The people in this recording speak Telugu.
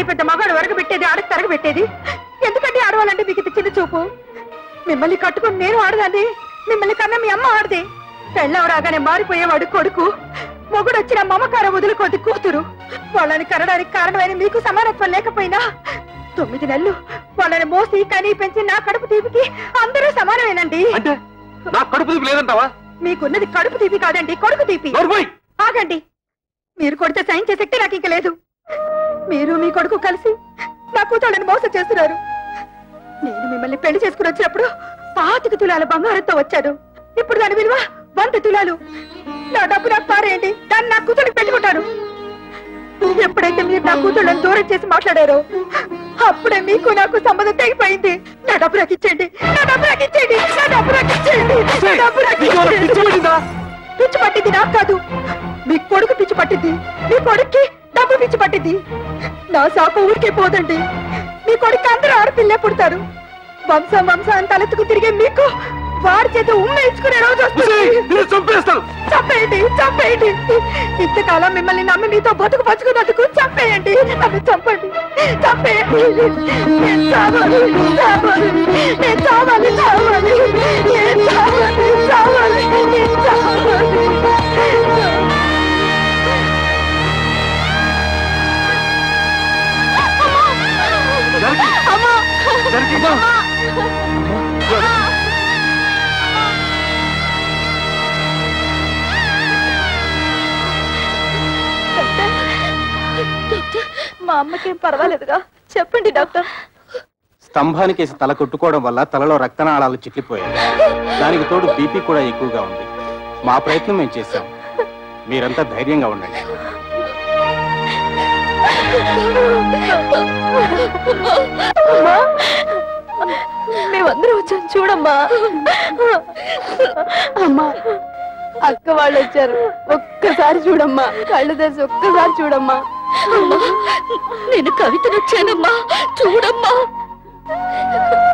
పెద్ద మగాడు వరగబెట్టేది ఆడకు తరగబెట్టేది ఎందుకంటే ఆడవాలంటే మీకు ఇది చిన్న చూపు మిమ్మల్ని కట్టుకుని నేను ఆడదాన్ని మిమ్మల్ని కన్నా మీ అమ్మ ఆడది పెళ్ళం రాగానే మారిపోయేవాడు కొడుకు మొగుడు వచ్చిన మమకారం వదులుకోది కూతురు వాళ్ళని కనడానికి కారణమైన మీకు సమానత్వం లేకపోయినా తొమ్మిది నెలలు వాళ్ళని మోసి కనీ పెంచి నా కడుపు తీపికి అందరూ సమానమేనండి అంటే నా కడుపు తీపి లేదంటావా మీకున్నది కడుపు తీపి కాదండి కొడుకు తీపి నోర్మోయ్ ఆగండి మీరు కొడితే సైన్ చేసే శక్తి నాకు ఇంక లేదు మీరు మీ కొడుకు కలిసి నా కూతుళ్ళని మోసం చేస్తున్నారు నేను మిమ్మల్ని పెళ్లి చేసుకుని వచ్చినప్పుడు పాతిక తులాల బంగారంతో వచ్చాను ఇప్పుడు దాని విలువ వంద తులాలు నా డబ్బు నాకు పారేయండి దాన్ని నా కూతురికి పెట్టుకుంటాను ఎప్పుడైతే మీరు నా కూతుళ్ళని దూరం చేసి మాట్లాడారో అప్పుడే మీకు నాకు సంబంధం తెగిపోయింది నా డబ్బు నాకు ఇచ్చేయండి నా డబ్బు నాకు ఇచ్చేయండి నా డబ్బు నాకు ఇచ్చేయండి నా డబ్బు నాకు నీకేమైనా పిచ్చి ఇచ్చేయండి పట్టిందా? పిచ్చి పట్టింది నాకు కాదు మీ కొడుకు పిచ్చి పట్టింది మీ కొడుక్కి డబ్బు పిచ్చి పట్టింది నా శాప ఊరికే పోదండి మీ కొడుకు అందరూ ఆడపిల్లే పుడతారు వంశం వంశం తలెత్తుకు తిరిగే మీకు వాడి చేత ఉమ్మ ఇచ్చుకునే రోజు వస్తుంది నేను చంపేస్తాను చంపేయండి చంపేయండి ఇంతకాలం మిమ్మల్ని నమ్మి మీతో బతుకు పంచుకున్నందుకు చంపేయండి నన్ను చంపండి చంపేయండి నేను చావాలి చావాలి నేను చావాలి చావాలి నేను చావాలి చావాలి నేను చావాలి అమ్మా జరిగిందా మా అమ్మకేం పర్వాలేదుగా చెప్పండి డాక్టర్ స్తంభానికేసి తల కొట్టుకోవడం వల్ల తలలో రక్తనాళాలు చిట్లిపోయాయి దానికి తోడు బీపీ కూడా ఎక్కువగా ఉంది మా ప్రయత్నం మేము చేశాం మీరంతా ధైర్యంగా ఉండండి అమ్మా మేమందరం వచ్చాం చూడమ్మా అమ్మా అక్క వాళ్ళు వచ్చారు ఒక్కసారి చూడమ్మా కళ్ళు తెరిచి ఒక్కసారి చూడమ్మా నేను కవితను వచ్చానమ్మా చూడమ్మా